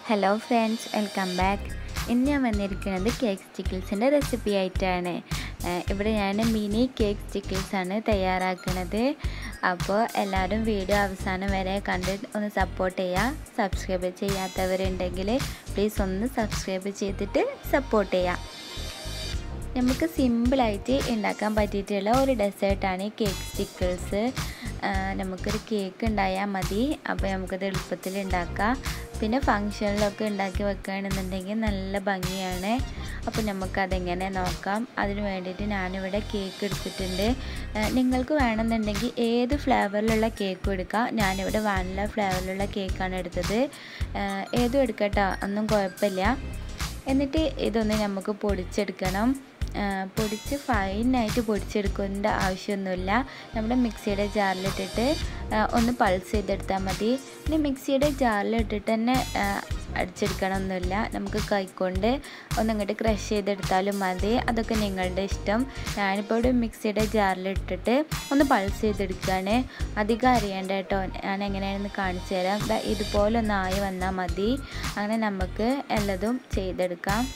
hello friends welcome back ഇന്ന് ഞാൻ വന്നിരിക്കുന്നത് കേക്ക് സ്റ്റിക്കിൾസിൻ്റെ റെസിപ്പി ആയിട്ടാണ് ഏഹ് ഇവിടെ ഞാൻ മിനി കേക്ക് സ്റ്റിക്കിൾസ് ആണ് തയ്യാറാക്കുന്നത് അപ്പോൾ എല്ലാവരും വീഡിയോ അവസാനം വരെ കണ്ട് ഒന്ന് സപ്പോർട്ട് ചെയ്യുക സബ്സ്ക്രൈബ് ചെയ്യാത്തവരുണ്ടെങ്കിൽ പ്ലീസ് ഒന്ന് സബ്സ്ക്രൈബ് ചെയ്തിട്ട് സപ്പോർട്ട് ചെയ്യുക നമുക്ക് സിമ്പിളായിട്ട് ഉണ്ടാക്കാൻ പറ്റിയിട്ടുള്ള ഒരു ഡെസേർട്ടാണ് ഈ കേക്ക് സ്റ്റിക്കിൾസ് നമുക്കൊരു കേക്ക് ഉണ്ടായാൽ മതി അപ്പോൾ നമുക്കത് എളുപ്പത്തിൽ ഉണ്ടാക്കാം പിന്നെ ഫങ്ഷനിലൊക്കെ ഉണ്ടാക്കി വെക്കുകയാണെന്നുണ്ടെങ്കിൽ നല്ല ഭംഗിയാണ് അപ്പോൾ നമുക്കതെങ്ങനെ നോക്കാം അതിന് വേണ്ടിയിട്ട് ഞാനിവിടെ കേക്ക് എടുത്തിട്ടുണ്ട് നിങ്ങൾക്ക് വേണമെന്നുണ്ടെങ്കിൽ ഏത് ഫ്ലേവറിലുള്ള കേക്കും എടുക്കാം ഞാനിവിടെ വാനില ഫ്ലേവറിലുള്ള കേക്കാണ് എടുത്തത് ഏതും എടുക്കട്ടോ ഒന്നും കുഴപ്പമില്ല എന്നിട്ട് ഇതൊന്ന് നമുക്ക് പൊടിച്ചെടുക്കണം പൊടിച്ച് ഫൈനായിട്ട് പൊടിച്ചെടുക്കേണ്ട ആവശ്യമൊന്നുമില്ല നമ്മുടെ മിക്സിയുടെ ജാറിലിട്ടിട്ട് ഒന്ന് പൾസ് ചെയ്തെടുത്താൽ മതി ഇനി മിക്സിയുടെ ജാറിലിട്ടിട്ട് തന്നെ അടിച്ചെടുക്കണമൊന്നുമില്ല നമുക്ക് കൈക്കൊണ്ട് ഒന്നിങ്ങോട്ട് ക്രഷ് ചെയ്തെടുത്താലും മതി അതൊക്കെ നിങ്ങളുടെ ഇഷ്ടം ഞാനിപ്പോൾ ഇവിടെ മിക്സിയുടെ ജാറിലിട്ടിട്ട് ഒന്ന് പൾസ് ചെയ്തെടുക്കുകയാണ് അധികം അറിയേണ്ട കേട്ടോ ഞാൻ എങ്ങനെയാണെന്ന് കാണിച്ചു തരാം ഇതുപോലെ ഒന്ന് ആയി വന്നാൽ മതി അങ്ങനെ നമുക്ക് എല്ലതും ചെയ്തെടുക്കാം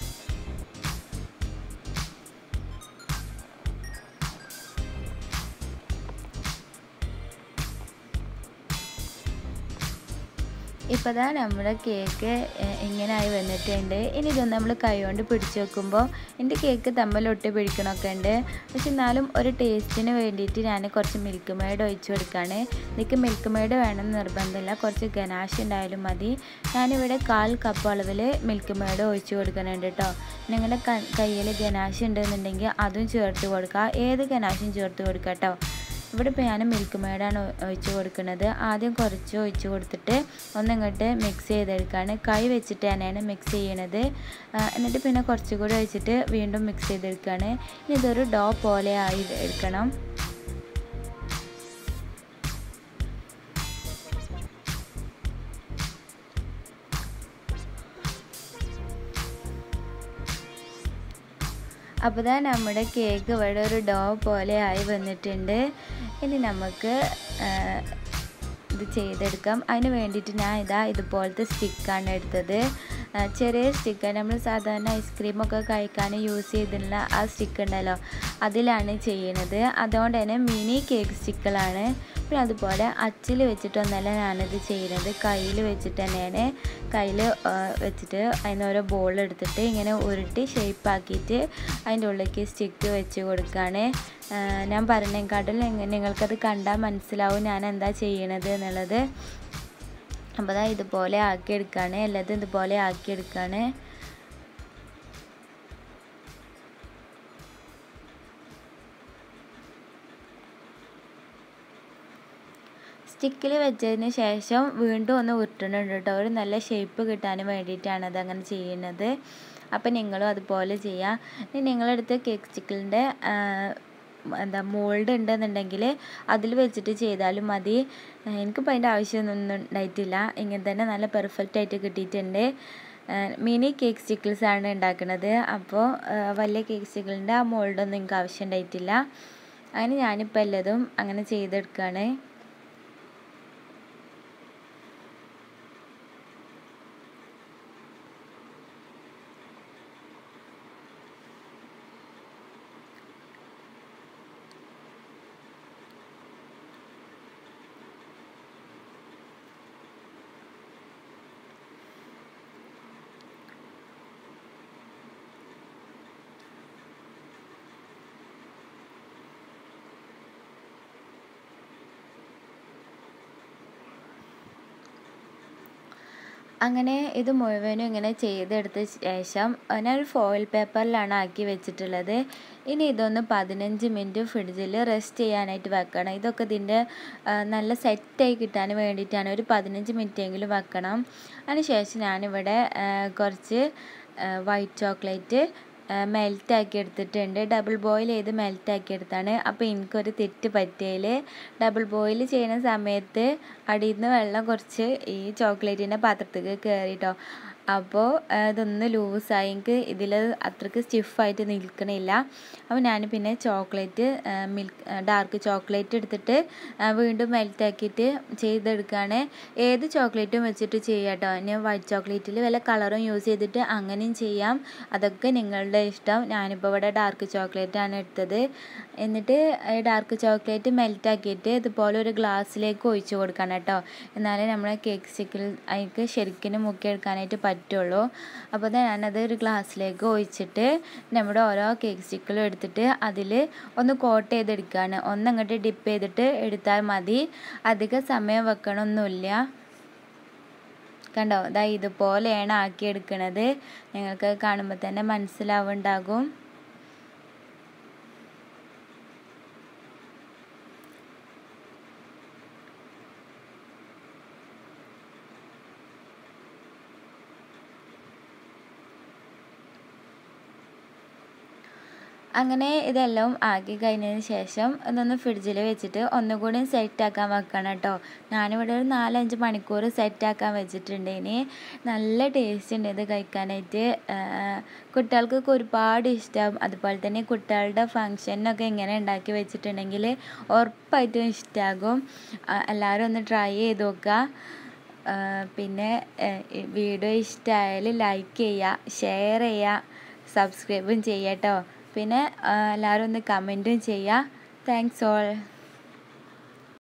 ഇപ്പോൾ ദാ നമ്മുടെ കേക്ക് ഇങ്ങനെയായി വന്നിട്ടുണ്ട് ഇനി ഇതൊന്ന് നമ്മൾ കൈകൊണ്ട് പിടിച്ച് വെക്കുമ്പോൾ എൻ്റെ കേക്ക് തമ്മിലൊട്ട് പിടിക്കണമൊക്കെ ഉണ്ട് പക്ഷെ എന്നാലും ഒരു ടേസ്റ്റിന് വേണ്ടിയിട്ട് ഞാൻ കുറച്ച് മിൽക്ക് മെയ്ഡ് ഒഴിച്ച് കൊടുക്കുകയാണ് എനിക്ക് മിൽക്ക് മെയ്ഡ് വേണമെന്ന് നിർബന്ധമില്ല കുറച്ച് ഗനാഷ് ഉണ്ടായാലും മതി ഞാനിവിടെ കാൽ കപ്പ് അളവിൽ മിൽക്ക് മെയ്ഡ് ഒഴിച്ച് കൊടുക്കുന്നുണ്ട് കേട്ടോ നിങ്ങളുടെ കയ്യിൽ ഗനാഷ് ഉണ്ടെന്നുണ്ടെങ്കിൽ അതും ചേർത്ത് കൊടുക്കുക ഏത് ഗനാഷും ചേർത്ത് കൊടുക്കുക കേട്ടോ ഇവിടെ ഇപ്പോൾ ഞാൻ മിൽക്ക് മേഡാണ് ഒഴിച്ച് കൊടുക്കുന്നത് ആദ്യം കുറച്ച് ഒഴിച്ച് കൊടുത്തിട്ട് ഒന്നിങ്ങോട്ട് മിക്സ് ചെയ്തെടുക്കുകയാണ് കൈ വെച്ചിട്ട് തന്നെയാണ് മിക്സ് ചെയ്യണത് എന്നിട്ട് പിന്നെ കുറച്ചുകൂടി ഒഴിച്ചിട്ട് വീണ്ടും മിക്സ് ചെയ്തെടുക്കുകയാണ് ഇനി ഇതൊരു ഡോ പോലെ ആയി എടുക്കണം അപ്പോൾ தான் നമ്മുടെ കേക്ക് ഇവിടെ ഒരു ഡോ പോലെ ആയി വന്നിട്ടുണ്ട് ഇനി നമുക്ക് ഇത് ചെയ്തെടുക്കാം അതിന് വേണ്ടിയിട്ട് ഞാൻ ഇതാ ഇതുപോലത്തെ സ്റ്റിക്കാണ് എടുത്തത് ചെറിയ സ്റ്റിക്ക് നമ്മൾ സാധാരണ ഐസ്ക്രീമൊക്കെ കഴിക്കാൻ യൂസ് ചെയ്തിട്ടുള്ള ആ സ്റ്റിക്ക് ഉണ്ടല്ലോ അതിലാണ് ചെയ്യണത് അതുകൊണ്ട് തന്നെ മിനി കേക്ക് സ്റ്റിക്കുകളാണ് പിന്നെ അതുപോലെ അച്ചിൽ വെച്ചിട്ടൊന്നല്ല ഞാനിത് ചെയ്യുന്നത് കയ്യിൽ വെച്ചിട്ട് തന്നെയാണ് കയ്യിൽ വെച്ചിട്ട് അതിന് ഓരോ ബോൾ എടുത്തിട്ട് ഇങ്ങനെ ഉരുട്ടി ഷേപ്പാക്കിയിട്ട് അതിൻ്റെ ഉള്ളിലേക്ക് സ്റ്റിക്ക് വെച്ച് കൊടുക്കുകയാണ് ഞാൻ പറഞ്ഞേക്കാട്ടിൽ നിങ്ങൾക്കത് കണ്ടാൽ മനസ്സിലാവും ഞാൻ എന്താ ചെയ്യണത് എന്നുള്ളത് അപ്പോൾ അതാ ഇതുപോലെ ആക്കിയെടുക്കുകയാണ് എല്ലാതും ഇതുപോലെ ആക്കിയെടുക്കുകയാണ് സ്റ്റിക്കിൽ വെച്ചതിന് ശേഷം വീണ്ടും ഒന്ന് ഉരുട്ടുന്നുണ്ട് കേട്ടോ ഒരു നല്ല ഷേപ്പ് കിട്ടാൻ വേണ്ടിയിട്ടാണ് അതങ്ങനെ ചെയ്യുന്നത് അപ്പോൾ നിങ്ങളും അതുപോലെ ചെയ്യാം ഇനി നിങ്ങളടുത്ത് കേക്ക് സ്റ്റിക്കിളിൻ്റെ എന്താ മോൾഡ് ഉണ്ടെന്നുണ്ടെങ്കിൽ അതിൽ വെച്ചിട്ട് ചെയ്താലും മതി എനിക്കിപ്പോൾ അതിൻ്റെ ആവശ്യമൊന്നും ഉണ്ടായിട്ടില്ല ഇങ്ങനെ തന്നെ നല്ല പെർഫെക്റ്റ് ആയിട്ട് കിട്ടിയിട്ടുണ്ട് മിനി കേക്ക് സ്റ്റിക്കിൾസ് ആണ് ഉണ്ടാക്കുന്നത് അപ്പോൾ വലിയ കേക്ക് സ്റ്റിക്കിളിൻ്റെ ആ മോൾഡൊന്നും എനിക്ക് ആവശ്യം ഉണ്ടായിട്ടില്ല അങ്ങനെ ഞാനിപ്പോൾ എല്ലാതും അങ്ങനെ ചെയ്തെടുക്കുകയാണ് അങ്ങനെ ഇത് മുഴുവനും ഇങ്ങനെ ചെയ്തെടുത്ത ശേഷം ഞാനൊരു ഫോയിൽ പേപ്പറിലാണ് ആക്കി വെച്ചിട്ടുള്ളത് ഇനി ഇതൊന്ന് പതിനഞ്ച് മിനിറ്റ് ഫ്രിഡ്ജിൽ റെസ്റ്റ് ചെയ്യാനായിട്ട് വെക്കണം ഇതൊക്കെ ഇതിൻ്റെ നല്ല സെറ്റായി കിട്ടാൻ വേണ്ടിയിട്ടാണ് ഒരു പതിനഞ്ച് മിനിറ്റെങ്കിലും വെക്കണം അതിനുശേഷം ഞാനിവിടെ കുറച്ച് വൈറ്റ് ചോക്ലേറ്റ് മെൽറ്റ് ആക്കി എടുത്തിട്ടുണ്ട് ഡബിൾ ബോയിൽ ചെയ്ത് മെൽറ്റ് ആക്കി എടുത്താണ് അപ്പോൾ എനിക്കൊരു തെറ്റ് പറ്റിയതിൽ ഡബിൾ ബോയിൽ ചെയ്യുന്ന സമയത്ത് അടിയിൽ നിന്ന് വെള്ളം കുറച്ച് ഈ ചോക്ലേറ്റിൻ്റെ പാത്രത്തേക്ക് കയറിട്ടോ അപ്പോൾ ഇതൊന്ന് ലൂസായി എനിക്ക് ഇതിൽ അത്രയ്ക്ക് സ്റ്റിഫായിട്ട് നിൽക്കണില്ല അപ്പോൾ ഞാൻ പിന്നെ ചോക്ലേറ്റ് മിൽക്ക് ഡാർക്ക് ചോക്ലേറ്റ് എടുത്തിട്ട് വീണ്ടും മെൽറ്റ് ആക്കിയിട്ട് ചെയ്തെടുക്കുകയാണ് ഏത് ചോക്ലേറ്റും വെച്ചിട്ട് ചെയ്യാം കേട്ടോ ഇനി വൈറ്റ് ചോക്ലേറ്റിൽ വല്ല കളറും യൂസ് ചെയ്തിട്ട് അങ്ങനെയും ചെയ്യാം അതൊക്കെ നിങ്ങളുടെ ഇഷ്ടം ഞാനിപ്പോൾ ഇവിടെ ഡാർക്ക് ചോക്ലേറ്റ് ആണ് എടുത്തത് എന്നിട്ട് ഡാർക്ക് ചോക്ലേറ്റ് മെൽറ്റ് ആക്കിയിട്ട് ഇതുപോലെ ഒരു ഗ്ലാസ്സിലേക്ക് ഒഴിച്ചു കൊടുക്കണം കേട്ടോ എന്നാലേ നമ്മളെ കേക്ക് സ്റ്റിക്കിൽ അതിലേക്ക് ശരിക്കും മുക്കിയെടുക്കാനായിട്ട് പറ്റുള്ളൂ അപ്പോൾ ഞാനത് ഒരു ഗ്ലാസ്സിലേക്ക് ഒഴിച്ചിട്ട് നമ്മുടെ ഓരോ കേക്ക് സ്റ്റിക്കിലും എടുത്തിട്ട് അതിൽ ഒന്ന് കോട്ട് ചെയ്തെടുക്കുകയാണ് ഒന്ന് അങ്ങോട്ട് ഡിപ്പ് ചെയ്തിട്ട് എടുത്താൽ മതി അധിക സമയം വെക്കണമൊന്നുമില്ല കണ്ടോ ഇതാ ഇതുപോലെയാണ് ആക്കിയെടുക്കുന്നത് നിങ്ങൾക്ക് കാണുമ്പോൾ തന്നെ മനസ്സിലാവുണ്ടാകും അങ്ങനെ ഇതെല്ലാം ആക്കി കഴിഞ്ഞതിന് ശേഷം ഇതൊന്ന് ഫ്രിഡ്ജിൽ വെച്ചിട്ട് ഒന്നുകൂടി സെറ്റാക്കാൻ വെക്കണം കേട്ടോ ഞാനിവിടെ ഒരു നാലഞ്ച് മണിക്കൂർ സെറ്റാക്കാൻ വെച്ചിട്ടുണ്ട് ഇനി നല്ല ടേസ്റ്റ് ഉണ്ട് ഇത് കഴിക്കാനായിട്ട് കുട്ടികൾക്കൊക്കെ ഒരുപാട് ഇഷ്ടം അതുപോലെ തന്നെ കുട്ടികളുടെ ഫങ്ഷനൊക്കെ ഇങ്ങനെ ഉണ്ടാക്കി വെച്ചിട്ടുണ്ടെങ്കിൽ ഉറപ്പായിട്ടും ഇഷ്ടമാകും എല്ലാവരും ഒന്ന് ട്രൈ ചെയ്ത് നോക്കുക പിന്നെ വീഡിയോ ഇഷ്ടമായാൽ ലൈക്ക് ചെയ്യുക ഷെയർ ചെയ്യുക സബ്സ്ക്രൈബും ചെയ്യാം കേട്ടോ പിന്നെ എല്ലാവരും ഒന്ന് കമൻറ്റും ചെയ്യുക താങ്ക്സ് ഓൾ